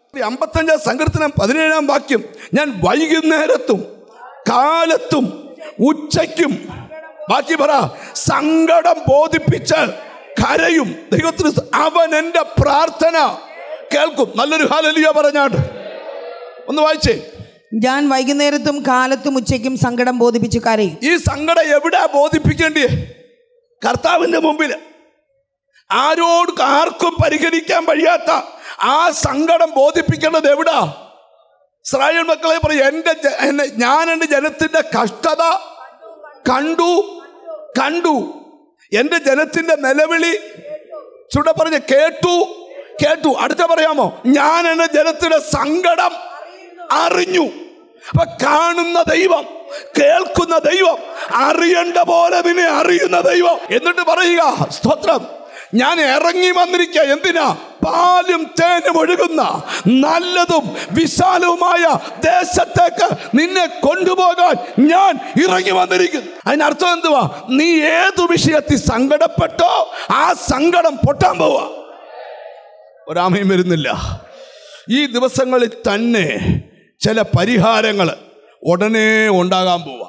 അമ്പത്തഞ്ചാം സങ്കീർത്തനം പതിനേഴാം വാക്യം ഞാൻ വൈകുന്നേരത്തും കാലത്തും ഉച്ചയ്ക്കും ബാക്കി പറ സങ്കടം ബോധിപ്പിച്ച് കരയും ദൈവത്തിന് സ- അവൻ എൻ്റെ പ്രാർത്ഥന കേൾക്കും നല്ലൊരു ഹാലലിയ പറഞ്ഞാട്ട് ഒന്ന് വായിച്ചേ ഞാൻ വൈകുന്നേരത്തും കാലത്തും ഉച്ചയ്ക്കും സങ്കടം ബോധിപ്പിച്ച് കരയും ഈ സങ്കടം എവിടെ ബോധിപ്പിക്കേണ്ടിയേ കർത്താവിന്റെ മുമ്പിൽ ആരോട് ആർക്കും പരിഹരിക്കാൻ കഴിയാത്ത ആ സങ്കടം ബോധിപ്പിക്കേണ്ടത് എവിടാ ഇസ്രായേൽ മക്കളെ പറയും എൻ്റെ ജ- എന്നെ ഞാൻ എൻ്റെ ജനത്തിന്റെ കഷ്ടത കണ്ടു കണ്ടു എൻ്റെ ജനത്തിന്റെ നിലവിളി ചുട പറഞ്ഞ് കേട്ടു കേട്ടു അടുത്ത പറയാമോ ഞാൻ എൻ്റെ ജനത്തിന്റെ സങ്കടം അറിഞ്ഞു അപ്പൊ കാണുന്ന ദൈവം കേൾക്കുന്ന ദൈവം അറിയേണ്ട പോലെ നിന്നെ അറിയുന്ന ദൈവം എന്നിട്ട് പറയുക സ്തോത്രം ഞാൻ ഇറങ്ങി വന്നിരിക്കുക എന്തിനാ പാലും തേനും ഒഴുകുന്ന നല്ലതും വിശാലവുമായ ദേശത്തേക്ക് നിന്നെ കൊണ്ടുപോകാൻ ഞാൻ ഇറങ്ങി വന്നിരിക്കുന്നു അതിനർത്ഥം എന്തുവാ നീ ഏതു വിഷയത്തിൽ സങ്കടപ്പെട്ടോ ആ സങ്കടം പൊട്ടാൻ പോവാ ഒരാമയും വരുന്നില്ല ഈ ദിവസങ്ങളിൽ തന്നെ ചില പരിഹാരങ്ങൾ ഉടനെ ഉണ്ടാകാൻ പോവാ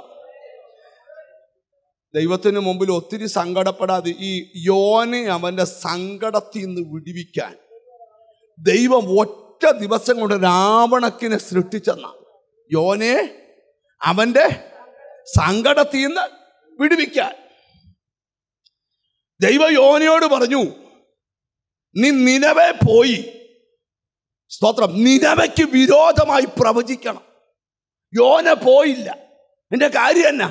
ദൈവത്തിന് മുമ്പിൽ ഒത്തിരി സങ്കടപ്പെടാതെ ഈ യോനെ അവന്റെ സങ്കടത്തിൽ നിന്ന് വിടിവിക്കാൻ ദൈവം ഒറ്റ ദിവസം കൊണ്ട് രാവണക്കിനെ സൃഷ്ടിച്ചെന്ന യോനെ അവന്റെ സങ്കടത്തിൽ നിന്ന് വിടുവിക്കാൻ ദൈവ യോനയോട് പറഞ്ഞു നീ നിലവെ പോയി സ്തോത്രം നിലവയ്ക്ക് വിരോധമായി പ്രവചിക്കണം യോന പോയില്ല എന്റെ കാര്യം എന്നാ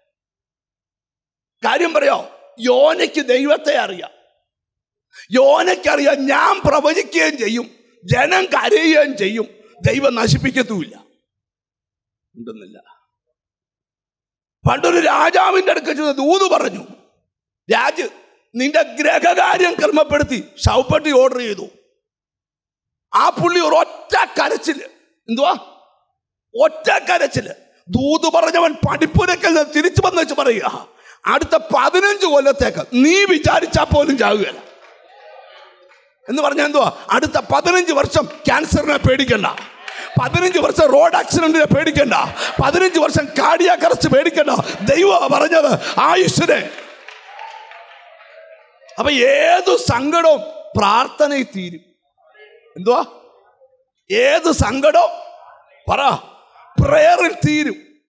കാര്യം പറയോ യോനയ്ക്ക് ദൈവത്തെ അറിയാം യോനയ്ക്കറിയാം ഞാൻ പ്രവചിക്കുകയും ചെയ്യും ജനം കരയുകയും ചെയ്യും ദൈവം നശിപ്പിക്കത്തുമില്ല ഉണ്ടെന്നില്ല പണ്ടൊരു രാജാവിന്റെ അടുക്ക ചെന്ന് ദൂത് പറഞ്ഞു രാജ നിന്റെ ഗ്രഹകാര്യം ക്രമപ്പെടുത്തി ശവപ്പെട്ടി ഓർഡർ ചെയ്തു ആ പുള്ളി ഒരു ഒറ്റ കരച്ചില് എന്തുവാ ഒറ്റ കരച്ചില് ദൂത് പറഞ്ഞവൻ പഠിപ്പുരക്കൽ തിരിച്ചു വന്ന് വെച്ച് പറയുക അടുത്ത പതിനഞ്ച് കൊല്ലത്തേക്ക് നീ വിചാരിച്ചാൽ പോലും ചാവുകയില്ല എന്ന് പറഞ്ഞാൽ എന്തുവാ അടുത്ത പതിനഞ്ച് വർഷം ക്യാൻസറിനെ പേടിക്കണ്ട പതിനഞ്ച് വർഷം റോഡ് ആക്സിഡന്റിനെ പേടിക്കണ്ട പതിനഞ്ച് വർഷം കാർഡിയാക് അറസ്റ്റ് പേടിക്കണ്ട ദൈവം പറഞ്ഞത് ആയുഷിനെ അപ്പൊ ഏതു സങ്കടവും പ്രാർത്ഥനയിൽ തീരും എന്തുവാ ഏത് സങ്കടവും പറ പ്രേയറിൽ തീരും